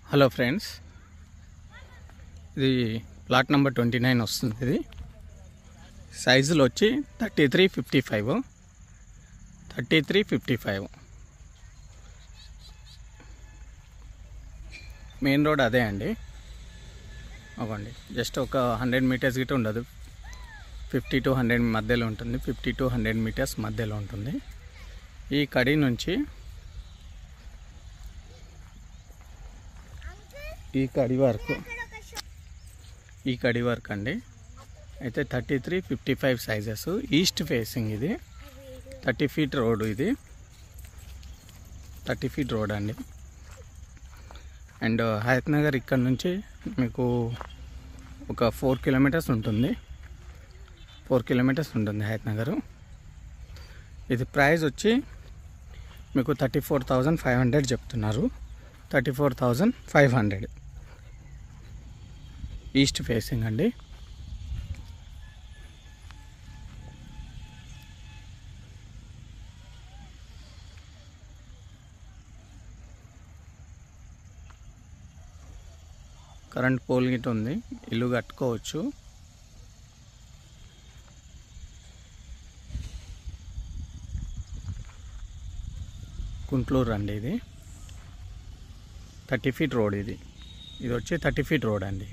hello friends ఇది plot number twenty nine వస్తుంది ఇది సైజులు వచ్చి thirty three fifty five thirty three fifty five main road అదే అండి అవ్వండి జస్ట్ ఒక హండ్రెడ్ మీటర్స్ గిట్ట ఉండదు ఫిఫ్టీ టు హండ్రెడ్ మధ్యలో ఉంటుంది ఫిఫ్టీ టు హండ్రెడ్ మీటర్స్ మధ్యలో ఉంటుంది ఈ కడి నుంచి ఈ కడి వరకు ఈ కడి వరకు అండి అయితే thirty three fifty five sizes east facing ఇది థర్టీ ఫీట్ రోడ్ ఇది థర్టీ ఫీట్ రోడ్ అండి అండ్ హయత్ నగర్ ఇక్కడ నుంచి మీకు ఒక ఫోర్ కిలోమీటర్స్ ఉంటుంది ఫోర్ కిలోమీటర్స్ ఉంటుంది హయత్ నగర్ ఇది ప్రైస్ వచ్చి మీకు thirty four thousand five hundred చెప్తున్నారు thirty four thousand five hundred east facing అండి కరెంట్ పోల్ గిట్ ఉంది ఇల్లు కట్టుకోవచ్చు కుంట్లూరు అండి ఇది థర్టీ ఫీట్ రోడ్ ఇది ఇది వచ్చి థర్టీ ఫీట్ రోడ్ అండి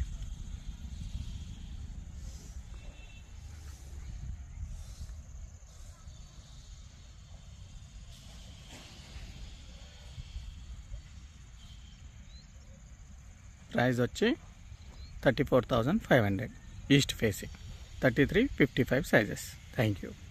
ప్రైస్ వచ్చి thirty four thousand five hundred east facing thirty three fifty five sizes thank you